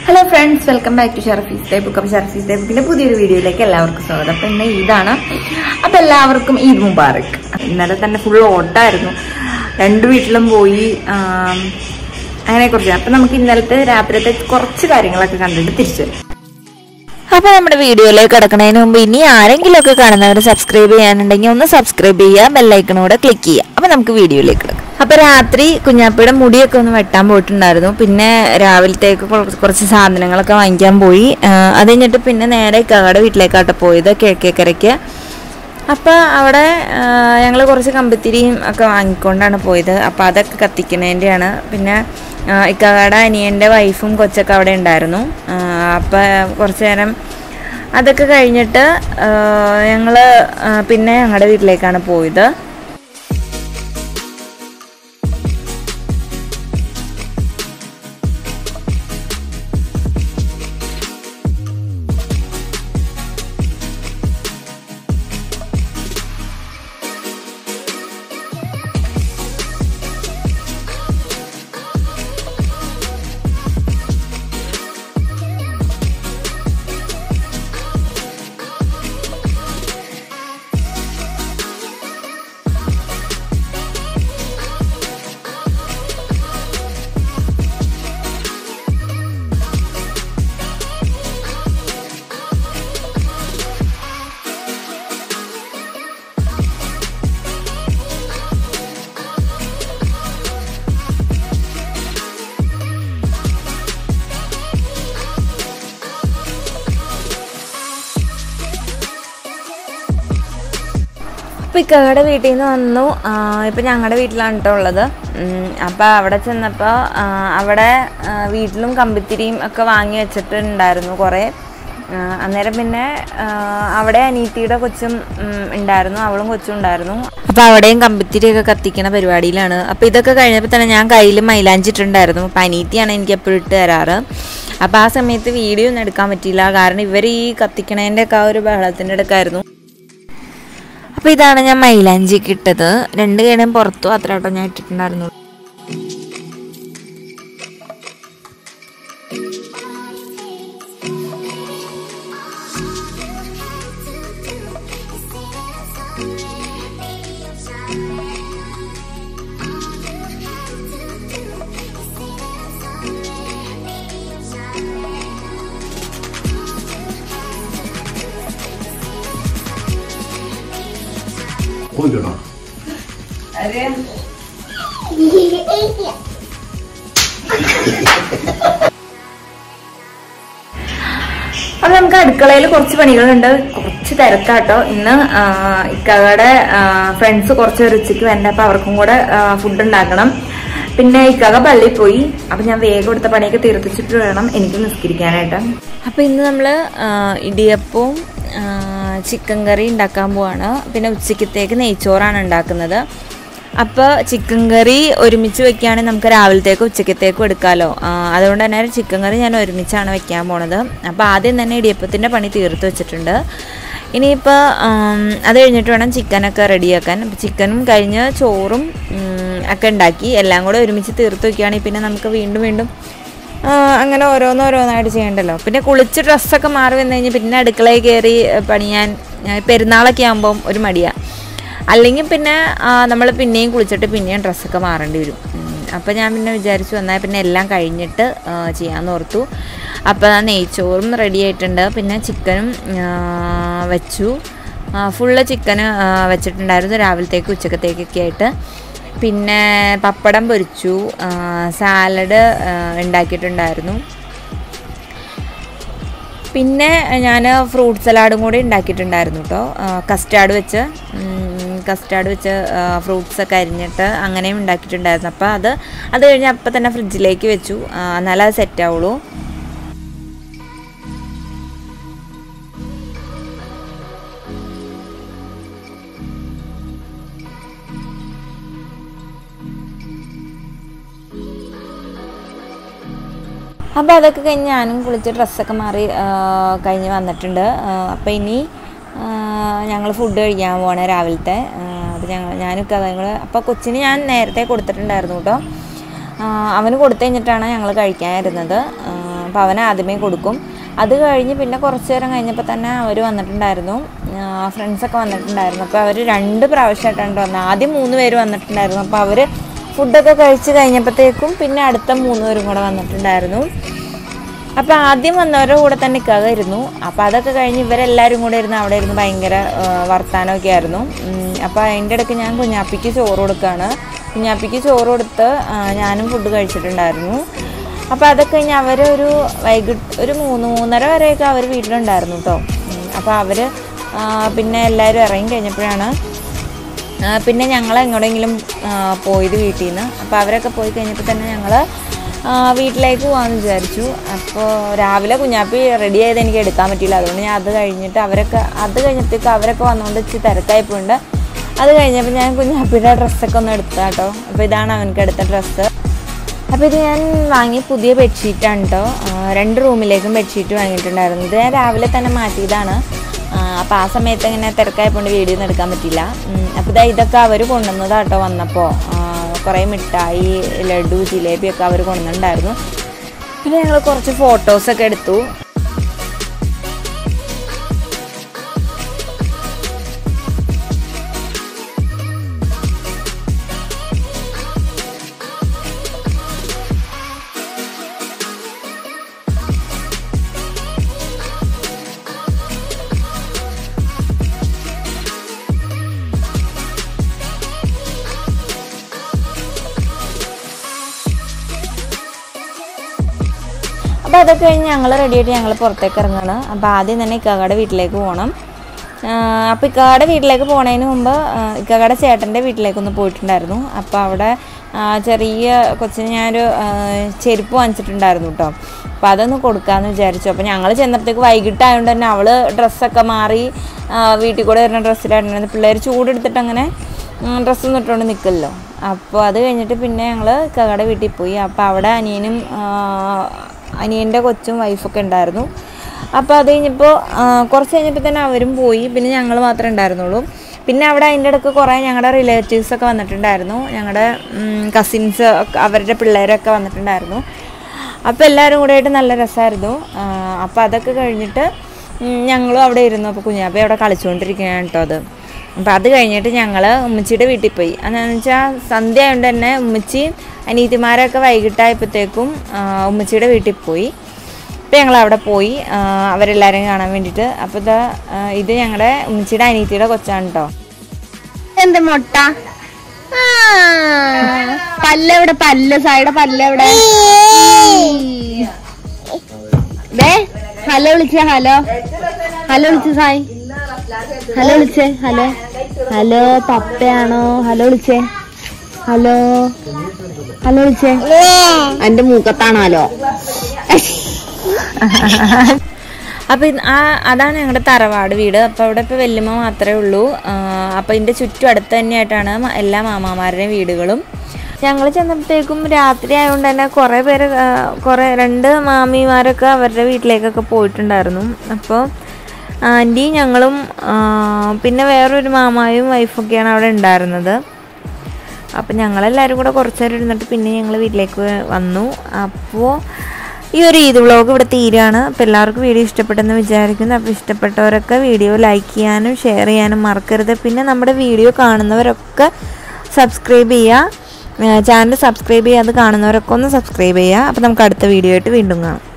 hello friends welcome back to Sharfi's day book appam Sharfi's day ബുക്കിന്റെ പുതിയൊരു വീഡിയോയിലേക്ക് എല്ലാവർക്കും സ്വാഗതം അപ്പം ഇന്ന് ഈദാണ് അപ്പം എല്ലാവർക്കും ഈദ് മുബാറക് ഇന്നലെ തന്നെ ഫുൾ ഓട്ടായിരുന്നു രണ്ട് വീട്ടിലും പോയി ആം, അങ്ങനെ കുറച്ച് അപ്പം നമുക്ക് ഇന്നലത്തെ രാത്രിയത്തെ കുറച്ച് കാര്യങ്ങളൊക്കെ കണ്ടിട്ട് തിരിച്ചു വരാം അപ്പൊ നമ്മുടെ വീഡിയോയിലേക്ക് കിടക്കുന്നതിന് മുമ്പ് ഇനി ആരെങ്കിലും ഒക്കെ കാണുന്നവർ സബ്സ്ക്രൈബ് ചെയ്യാനുണ്ടെങ്കിൽ ഒന്ന് സബ്സ്ക്രൈബ് ചെയ്യുക ബെല്ലൈക്കണൂടെ ക്ലിക്ക് ചെയ്യുക അപ്പൊ നമുക്ക് വീഡിയോയിലേക്ക് കിടക്കാം അപ്പൊ രാത്രി കുഞ്ഞാപ്പിയുടെ മുടിയൊക്കെ ഒന്ന് വെട്ടാൻ പോയിട്ടുണ്ടായിരുന്നു പിന്നെ രാവിലത്തേക്ക് കുറ- കുറച്ച് സാധനങ്ങളൊക്കെ വാങ്ങിക്കാൻ പോയി ആ, അത് കഴിഞ്ഞിട്ട് പിന്നെ നേരെ ഇക്കാടെ വീട്ടിലേക്കാട്ടെ പോയത് കിഴക്കേക്കരയ്ക്ക് അപ്പോൾ അവിടെ ഞങ്ങൾ കുറച്ച് കമ്പിത്തിരിയും ഒക്കെ വാങ്ങിക്കൊണ്ടാണ് പോയത് അപ്പോൾ അതൊക്കെ കത്തിക്കുന്നതിൻ്റെയാണ് പിന്നെ ആ, ഇക്കാടെ അനിയൻ്റെ വൈഫും കൊച്ചൊക്കെ അവിടെ ഉണ്ടായിരുന്നു അപ്പോൾ കുറച്ച് നേരം അതൊക്കെ കഴിഞ്ഞിട്ട് ഞങ്ങൾ പിന്നെ ഞങ്ങളുടെ വീട്ടിലേക്കാണ് പോയത് അപ്പോൾ ഇക്കയുടെ വീട്ടിൽ നിന്ന് വന്നു ഇപ്പം ഞങ്ങളുടെ വീട്ടിലാണ് കേട്ടോ ഉള്ളത് അപ്പോൾ അവിടെ ചെന്നപ്പോൾ അവിടെ ആ, വീട്ടിലും കമ്പിത്തിരിയും ഒക്കെ വാങ്ങി വെച്ചിട്ടുണ്ടായിരുന്നു കുറേ ആ, അന്നേരം പിന്നെ ആ, അവിടെ അനീത്തിയുടെ കൊച്ചും ഉം, ഉണ്ടായിരുന്നു അവളും കൊച്ചും ഉണ്ടായിരുന്നു അപ്പോൾ അവിടെയും കമ്പിത്തിരിയൊക്കെ കത്തിക്കണ പരിപാടിയിലാണ് അപ്പോൾ ഇതൊക്കെ കഴിഞ്ഞപ്പോൾ തന്നെ ഞാൻ കയ്യിൽ മൈലാഞ്ചിട്ടുണ്ടായിരുന്നു അപ്പോൾ അനീത്തിയാണ് എനിക്ക് എപ്പോഴും ഇട്ട് തരാറ് അപ്പോൾ ആ സമയത്ത് വീഡിയോ ഒന്നും എടുക്കാൻ പറ്റിയില്ല കാരണം ഇവർ ഈ കത്തിക്കണേൻ്റെ ഒക്കെ ആ ഒരു ബഹളത്തിൻ്റെ ഇടക്കായിരുന്നു അപ്പോൾ ഇതാണ് ഞാൻ മൈലാഞ്ചിക്ക് ഇട്ടത് രണ്ട് കൈയുടെയും പുറത്തു അത്ര കേട്ടോ ഞാൻ ഇട്ടിട്ടുണ്ടായിരുന്നു പോയിക്കോട്ടോ അപ്പോൾ നമുക്ക് അടുക്കളയിൽ കുറച്ച് പണികളുണ്ട് കുറച്ച് തിരക്കാട്ടോ ഇന്ന് ആ, ഇക്കാടെ ഫ്രണ്ട്സ് കുറച്ച് പേര് ഉച്ചയ്ക്ക് വരണ്ട അപ്പോൾ അവർക്കും കൂടെ ഫുഡ് ഉണ്ടാക്കണം പിന്നെ ഇക്കാക പള്ളിയിൽ പോയി അപ്പം ഞാൻ വേഗം എടുത്ത പണിയൊക്കെ തീർത്തിച്ചിട്ട് വേണം എനിക്ക് നിസ്കരിക്കാനായിട്ട് അപ്പോൾ ഇന്ന് നമ്മൾ ഇടിയപ്പവും ചിക്കൻ കറി ഉണ്ടാക്കാൻ പോവാണ് പിന്നെ ഉച്ചക്കത്തേക്ക് നെയ്ച്ചോറാണ് ഉണ്ടാക്കുന്നത് അപ്പോൾ ചിക്കൻ കറി ഒരുമിച്ച് വെക്കുകയാണെങ്കിൽ നമുക്ക് രാവിലത്തേക്കും ഉച്ചക്കത്തേക്കും എടുക്കാമല്ലോ ആ, അതുകൊണ്ട് തന്നെ ചിക്കൻ കറി ഞാൻ ഒരുമിച്ചാണ് വെക്കാൻ പോണത് അപ്പോൾ ആദ്യം തന്നെ ഇടിയപ്പത്തിൻ്റെ പണി തീർത്ത് വെച്ചിട്ടുണ്ട് ഇനിയിപ്പോൾ അത് കഴിഞ്ഞിട്ട് വേണം ചിക്കനൊക്കെ റെഡിയാക്കാൻ അപ്പോൾ ചിക്കനും കഴിഞ്ഞ് ചോറും ഉം, ഒക്കെ ഉണ്ടാക്കി എല്ലാം കൂടെ ഒരുമിച്ച് തീർത്ത് വെക്കുകയാണെങ്കിൽ പിന്നെ നമുക്ക് വീണ്ടും വീണ്ടും ആ, അങ്ങനെ ഓരോന്നോരോന്നായിട്ട് ചെയ്യണ്ടല്ലോ പിന്നെ കുളിച്ച് ഡ്രസ്സൊക്കെ മാറി വന്നു കഴിഞ്ഞാൽ പിന്നെ അടുക്കളയിൽ കയറി പണിയാൻ ആ, പെരുന്നാളൊക്കെ ആകുമ്പം ഒരു മടിയാണ് അല്ലെങ്കിൽ പിന്നെ നമ്മൾ പിന്നെയും കുളിച്ചിട്ട് പിന്നെയും ഡ്രസ്സൊക്കെ മാറേണ്ടി വരും അപ്പോൾ ഞാൻ പിന്നെ വിചാരിച്ചു എന്നാൽ പിന്നെ എല്ലാം കഴിഞ്ഞിട്ട് ആ, ചെയ്യാമെന്ന് ഓർത്തു അപ്പോൾ ആ നെയ്ച്ചോറും റെഡി ആയിട്ടുണ്ട് പിന്നെ ചിക്കനും ആ, വെച്ചു ഫുള്ള് ചിക്കന് വെച്ചിട്ടുണ്ടായിരുന്നു രാവിലത്തേക്ക് ഉച്ചക്കത്തേക്കൊക്കെ ആയിട്ട് പിന്നെ പപ്പടം പൊരിച്ചു സാലഡ് ഉണ്ടാക്കിയിട്ടുണ്ടായിരുന്നു പിന്നെ ഞാൻ ഫ്രൂട്ട് സലാഡും കൂടി ഉണ്ടാക്കിയിട്ടുണ്ടായിരുന്നു കേട്ടോ കസ്റ്റാർഡ് വെച്ച് കസ്റ്റാർഡ് വെച്ച് ഫ്രൂട്ട്സ് ഒക്കെ അരിഞ്ഞിട്ട് അങ്ങനെയും ഉണ്ടാക്കിയിട്ടുണ്ടായിരുന്നു അപ്പോൾ അത് അത് കഴിഞ്ഞ് അപ്പം തന്നെ ഫ്രിഡ്ജിലേക്ക് വെച്ചു ആ, എന്നാലേ അത് സെറ്റ് ആവുള്ളൂ അപ്പോൾ അതൊക്കെ കഴിഞ്ഞ് ഞാനും കുളിച്ച് ഡ്രസ്സൊക്കെ മാറി ആ, കഴിഞ്ഞ് വന്നിട്ടുണ്ട് അപ്പോൾ ഇനി ഞങ്ങൾ ഫുഡ് കഴിക്കാൻ പോവാണ് രാവിലത്തെ അപ്പോൾ ഞങ്ങൾ ഞാനൊക്കെ ഞങ്ങൾ അപ്പോൾ കൊച്ചിന് ഞാൻ നേരത്തെ കൊടുത്തിട്ടുണ്ടായിരുന്നു കേട്ടോ ആ, അവന് കൊടുത്തു കഴിഞ്ഞിട്ടാണ് ഞങ്ങൾ കഴിക്കാനിരുന്നത് ആ, അപ്പോൾ അവൻ ആദ്യമേ കൊടുക്കും അത് കഴിഞ്ഞ് പിന്നെ കുറച്ച് നേരം കഴിഞ്ഞപ്പോൾ തന്നെ അവർ വന്നിട്ടുണ്ടായിരുന്നു ഫ്രണ്ട്സൊക്കെ വന്നിട്ടുണ്ടായിരുന്നു അപ്പോൾ അവർ രണ്ട് പ്രാവശ്യമായിട്ടാണ് വന്നത് ആദ്യം മൂന്ന് പേര് വന്നിട്ടുണ്ടായിരുന്നു അപ്പോൾ അവർ ഫുഡൊക്കെ കഴിച്ച് കഴിഞ്ഞപ്പോഴത്തേക്കും പിന്നെ അടുത്ത മൂന്ന് പേരും കൂടെ വന്നിട്ടുണ്ടായിരുന്നു അപ്പോൾ ആദ്യം വന്നവരുടെ കൂടെ തന്നെ ഇക്കാക ഇരുന്നു അപ്പോൾ അതൊക്കെ കഴിഞ്ഞ് ഇവരെല്ലാവരും കൂടെ ഇരുന്ന് അവിടെ ഇരുന്ന് ഭയങ്കര ആ, വർത്താനമൊക്കെ ആയിരുന്നു അപ്പോൾ അതിൻ്റെ ഇടയ്ക്ക് ഞാൻ കുഞ്ഞാപ്പിക്ക് ചോറ് കൊടുക്കുകയാണ് കുഞ്ഞാപ്പിക്ക് ചോറ് കൊടുത്ത് ആ, ഞാനും ഫുഡ് കഴിച്ചിട്ടുണ്ടായിരുന്നു അപ്പോൾ അതൊക്കെ കഴിഞ്ഞ് അവരൊരു വൈകിട്ട് ഒരു മൂന്ന് മൂന്നര വരെയൊക്കെ അവർ വീട്ടിലുണ്ടായിരുന്നു കേട്ടോ അപ്പോൾ അവർ പിന്നെ എല്ലാവരും ഇറങ്ങി കഴിഞ്ഞപ്പോഴാണ് ആ, പിന്നെ ഞങ്ങൾ എങ്ങോടെങ്കിലും ആ, പോയത് വീട്ടിൽ നിന്ന് അപ്പോൾ അവരൊക്കെ പോയി കഴിഞ്ഞപ്പോൾ തന്നെ ഞങ്ങൾ വീട്ടിലേക്ക് പോകാമെന്ന് വിചാരിച്ചു അപ്പോൾ രാവിലെ കുഞ്ഞാപ്പി റെഡി ആയത് എനിക്ക് എടുക്കാൻ പറ്റിയില്ല അതുകൊണ്ട് ഞാൻ അത് കഴിഞ്ഞിട്ട് അവരൊക്കെ അത് കഴിഞ്ഞപ്പോഴത്തേക്ക് അവരൊക്കെ വന്നുകൊണ്ട് ഇച്ചിരി തിരക്കായിപ്പോണ്ട് അത് കഴിഞ്ഞപ്പോൾ ഞാൻ കുഞ്ഞാപ്പിയുടെ ഡ്രസ്സൊക്കെ ഒന്ന് എടുത്ത കേട്ടോ അപ്പോൾ ഇതാണ് അവനക്ക് എടുത്ത ഡ്രസ്സ് അപ്പോൾ ഇത് ഞാൻ വാങ്ങിയ പുതിയ ബെഡ്ഷീറ്റാണ് കേട്ടോ രണ്ട് റൂമിലേക്കും ബെഡ്ഷീറ്റ് വാങ്ങിയിട്ടുണ്ടായിരുന്നു ഇത് ഞാൻ രാവിലെ തന്നെ മാറ്റിയതാണ് അപ്പോൾ ആ സമയത്ത് ഇങ്ങനെ തിരക്കായപ്പോണ്ട് വീഡിയോ ഒന്നും എടുക്കാൻ പറ്റില്ല അപ്പോൾ ഇതാ ഇതൊക്കെ അവർ കൊണ്ടുവന്നതാട്ടോ വന്നപ്പോൾ കുറേ മിഠായി ലഡു ജിലേബിയൊക്കെ അവർ കൊണ്ടുവന്നിട്ടുണ്ടായിരുന്നു പിന്നെ ഞങ്ങൾ കുറച്ച് ഫോട്ടോസൊക്കെ എടുത്തു അപ്പോൾ അതൊക്കെ കഴിഞ്ഞ് ഞങ്ങൾ റെഡിയായിട്ട് ഞങ്ങൾ പുറത്തേക്ക് ഇറങ്ങുകയാണ് അപ്പോൾ ആദ്യം തന്നെ ഇക്കാക്കയുടെ വീട്ടിലേക്ക് പോകണം അപ്പോൾ ഇക്കാക്കയുടെ വീട്ടിലേക്ക് പോണതിന് മുമ്പ് ആ, ഇക്കാക്കയുടെ ചേട്ടൻ്റെ വീട്ടിലേക്കൊന്ന് പോയിട്ടുണ്ടായിരുന്നു അപ്പോൾ അവിടെ ആ, ചെറിയ കൊച്ചിന് ഞാനൊരു ആ, ചെരുപ്പ് വാങ്ങിച്ചിട്ടുണ്ടായിരുന്നു കേട്ടോ അപ്പോൾ അതൊന്ന് കൊടുക്കാമെന്ന് വിചാരിച്ചു അപ്പോൾ ഞങ്ങൾ ചെന്നപ്പോഴത്തേക്ക് വൈകിട്ടായതുകൊണ്ട് തന്നെ അവൾ ഡ്രസ്സൊക്കെ മാറി ആ, വീട്ടിൽ കൂടെ വരുന്ന ഡ്രസ്സിലായിരുന്നു പിള്ളേർ ചൂടെടുത്തിട്ട് അങ്ങനെ ഡ്രസ്സൊന്നും ഇട്ടുകൊണ്ട് നിൽക്കില്ലല്ലോ അപ്പോൾ അത് കഴിഞ്ഞിട്ട് പിന്നെ ഞങ്ങൾ ഇക്കാക്കയുടെ വീട്ടിൽ പോയി അപ്പോൾ അവിടെ അനിയനും ആ, അനിയൻ്റെ കൊച്ചും വൈഫൊക്കെ ഉണ്ടായിരുന്നു അപ്പോൾ അത് കഴിഞ്ഞപ്പോൾ കുറച്ച് കഴിഞ്ഞപ്പോൾ തന്നെ അവരും പോയി പിന്നെ ഞങ്ങൾ മാത്രമേ ഉണ്ടായിരുന്നുള്ളൂ പിന്നെ അവിടെ അതിൻ്റെ ഇടയ്ക്ക് കുറേ ഞങ്ങളുടെ റിലേറ്റീവ്സൊക്കെ വന്നിട്ടുണ്ടായിരുന്നു ഞങ്ങളുടെ കസിൻസ് അവരുടെ പിള്ളേരൊക്കെ വന്നിട്ടുണ്ടായിരുന്നു അപ്പോൾ എല്ലാവരും കൂടെ ആയിട്ട് നല്ല രസമായിരുന്നു അപ്പോൾ അതൊക്കെ കഴിഞ്ഞിട്ട് ഉം, ഞങ്ങളും അവിടെ ഇരുന്നു അപ്പോൾ കുഞ്ഞാപ്പ അവിടെ കളിച്ചുകൊണ്ടിരിക്കുകയാണ് കേട്ടോ അത് അപ്പോൾ അത് കഴിഞ്ഞിട്ട് ഞങ്ങൾ ഉമ്മച്ചിയുടെ വീട്ടിൽ പോയി എന്താണെന്ന് വെച്ചാൽ സന്ധ്യ ആയതുകൊണ്ട് തന്നെ ഉമ്മച്ചി അനീതിമാരൊക്കെ വൈകിട്ടായപ്പോഴത്തേക്കും ആ, ഉമ്മച്ചിയുടെ വീട്ടിൽ പോയി അപ്പോൾ ഞങ്ങൾ അവിടെ പോയി ആ, അവരെല്ലാവരും കാണാൻ വേണ്ടിയിട്ട് അപ്പോൾ ഇതാ ആ, ഇത് ഞങ്ങളുടെ ഉമ്മച്ചിയുടെ അനീതിയുടെ കൊച്ചാണ് കേട്ടോ എന്ത് മുട്ട പല്ലെവിടെ പല്ല് സായിയുടെ പല്ലെവിടെ ദേ ഹലോ വിളിച്ചേ ഹലോ ഹലോ വിളിച്ചേ സായി ഹലോ വിളിച്ചേ ഹലോ ഹലോ പപ്പയാണോ ഹലോ വിളിച്ചേ ഹലോ ഹലോ വിളിച്ചേ എന്റെ മൂക്കത്താണോ ഹലോ അപ്പോൾ ഇത് ആ അതാണ് ഞങ്ങളുടെ തറവാട് വീട് അപ്പോൾ അവിടെ ഇപ്പോൾ വല്യമ്മ മാത്രമേ ഉള്ളൂ അപ്പോൾ ഇതിൻ്റെ ചുറ്റും അടുത്ത് തന്നെയായിട്ടാണ് മ- എല്ലാ മാമാമാരുടെയും വീടുകളും ഞങ്ങൾ ചെന്നപ്പോഴത്തേക്കും രാത്രി ആയതുകൊണ്ട് തന്നെ കുറേ പേര് ആ, കുറേ രണ്ട് മാമിമാരൊക്കെ അവരുടെ വീട്ടിലേക്കൊക്കെ പോയിട്ടുണ്ടായിരുന്നു അപ്പോൾ ആൻറ്റി ഞങ്ങളും ആ, പിന്നെ വേറൊരു മാമായും വൈഫൊക്കെയാണ് അവിടെ ഉണ്ടായിരുന്നത് അപ്പം ഞങ്ങളെല്ലാവരും കൂടെ കുറച്ച് നേരം ഇരുന്നിട്ട് പിന്നെ ഞങ്ങൾ വീട്ടിലേക്ക് വന്നു അപ്പോൾ ഈ ഒരു ഈദ് വ്ളോഗ് ഇവിടെ തീരുകയാണ് അപ്പോൾ എല്ലാവർക്കും വീഡിയോ ഇഷ്ടപ്പെട്ടെന്ന് വിചാരിക്കുന്നു അപ്പോൾ ഇഷ്ടപ്പെട്ടവരൊക്കെ വീഡിയോ ലൈക്ക് ചെയ്യാനും ഷെയർ ചെയ്യാനും മറക്കരുത് പിന്നെ നമ്മുടെ വീഡിയോ കാണുന്നവരൊക്കെ സബ്സ്ക്രൈബ് ചെയ്യുക ചാനൽ സബ്സ്ക്രൈബ് ചെയ്യാതെ കാണുന്നവരൊക്കെ ഒന്ന് സബ്സ്ക്രൈബ് ചെയ്യുക അപ്പോൾ നമുക്ക് അടുത്ത വീഡിയോ ആയിട്ട് വീണ്ടും കാണാം